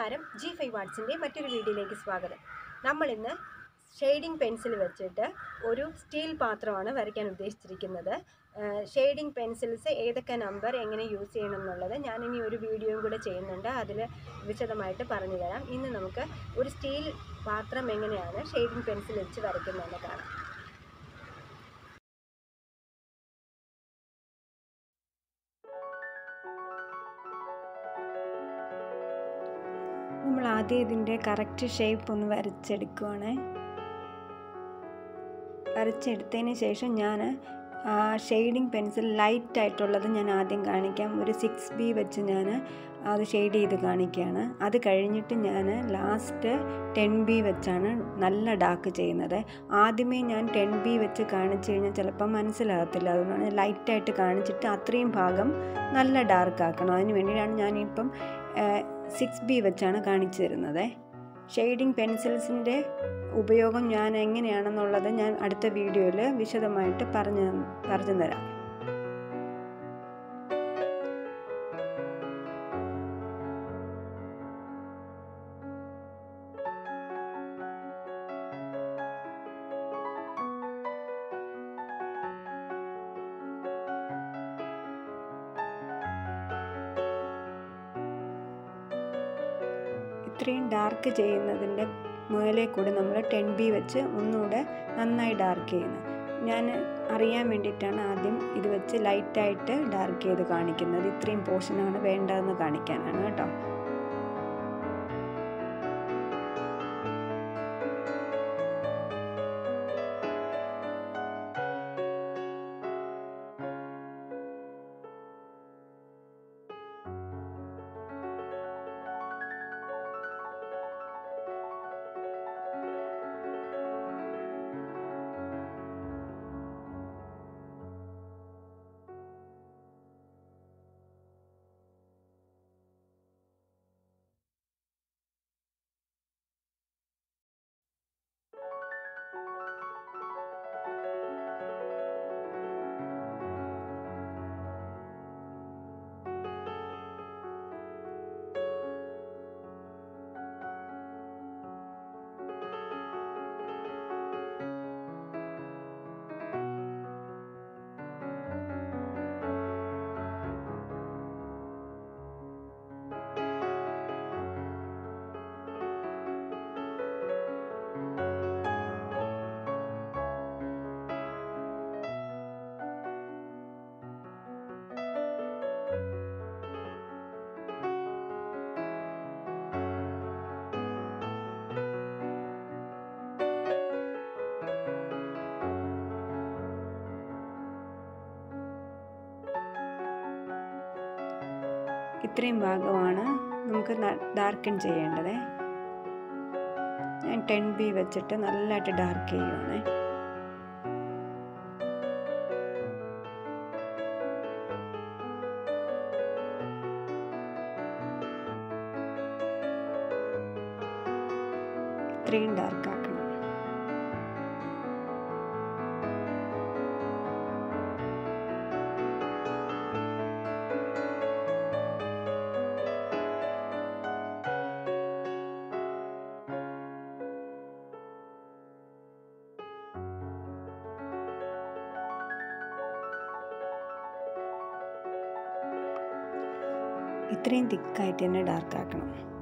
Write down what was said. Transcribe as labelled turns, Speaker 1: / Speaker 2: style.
Speaker 1: നമസ്കാരം G five വാട്സിൻ്റെ മറ്റൊരു വീഡിയോയിലേക്ക് സ്വാഗതം നമ്മളിന്ന് ഷെയ്ഡിംഗ് പെൻസിൽ വെച്ചിട്ട് ഒരു സ്റ്റീൽ പാത്രമാണ് വരയ്ക്കാൻ ഉദ്ദേശിച്ചിരിക്കുന്നത് ഷെയ്ഡിംഗ് പെൻസിൽസ് ഏതൊക്കെ നമ്പർ എങ്ങനെ യൂസ് ചെയ്യണം എന്നുള്ളത് ഞാനിനി ഒരു വീഡിയോയും കൂടെ ചെയ്യുന്നുണ്ട് അതിൽ വിശദമായിട്ട് പറഞ്ഞു തരാം ഇന്ന് നമുക്ക് ഒരു സ്റ്റീൽ പാത്രം എങ്ങനെയാണ് ഷെയ്ഡിംഗ് പെൻസിൽ വെച്ച് വരയ്ക്കുന്നതെന്ന് കാണാം നമ്മൾ ആദ്യം ഇതിൻ്റെ കറക്റ്റ് ഷേപ്പ് ഒന്ന് വരച്ചെടുക്കുവാണ് വരച്ചെടുത്തതിന് ശേഷം ഞാൻ ആ ഷെയ്ഡിങ് പെൻസിൽ ലൈറ്റ് ആയിട്ടുള്ളത് ഞാൻ ആദ്യം കാണിക്കാം ഒരു സിക്സ് ബി വെച്ച് ഞാൻ അത് ഷെയ്ഡ് ചെയ്ത് കാണിക്കുകയാണ് അത് കഴിഞ്ഞിട്ട് ഞാൻ ലാസ്റ്റ് ടെൻ ബി വെച്ചാണ് നല്ല ഡാർക്ക് ചെയ്യുന്നത് ആദ്യമേ ഞാൻ ടെൻ ബി വെച്ച് കാണിച്ചു കഴിഞ്ഞാൽ ചിലപ്പം മനസ്സിലാകത്തില്ല അതുകൊണ്ടാണ് ലൈറ്റായിട്ട് കാണിച്ചിട്ട് അത്രയും ഭാഗം നല്ല ഡാർക്ക് ആക്കണം അതിന് വേണ്ടിയിട്ടാണ് ഞാനിപ്പം സിക്സ് ബി വെച്ചാണ് കാണിച്ചു തരുന്നത് ഷെയ്ഡിങ് പെൻസിൽസിൻ്റെ ഉപയോഗം ഞാൻ എങ്ങനെയാണെന്നുള്ളത് ഞാൻ അടുത്ത വീഡിയോയിൽ വിശദമായിട്ട് പറഞ്ഞു പറഞ്ഞു തരാം ഇത്രയും ഡാർക്ക് ചെയ്യുന്നതിൻ്റെ മുകളിൽ കൂടെ നമ്മൾ ടെൻ ബി വെച്ച് ഒന്നുകൂടെ നന്നായി ഡാർക്ക് ചെയ്യുന്നത് ഞാൻ അറിയാൻ വേണ്ടിയിട്ടാണ് ആദ്യം ഇത് വെച്ച് ലൈറ്റായിട്ട് ഡാർക്ക് ചെയ്ത് കാണിക്കുന്നത് ഇത്രയും പോർഷനാണ് വേണ്ടതെന്ന് കാണിക്കാനാണ് കേട്ടോ ഇത്രയും ഭാഗമാണ് നമുക്ക് ഡാർക്കൻ ചെയ്യേണ്ടത് ഞാൻ ടെൻ ബി വെച്ചിട്ട് നല്ലതായിട്ട് ഡാർക്ക് ചെയ്യുവാണ് ഇത്രയും ഡാർക്ക് ആക്കണം ഇത്രയും തിക്കായിട്ട് തന്നെ ഡാർക്ക് ആക്കണം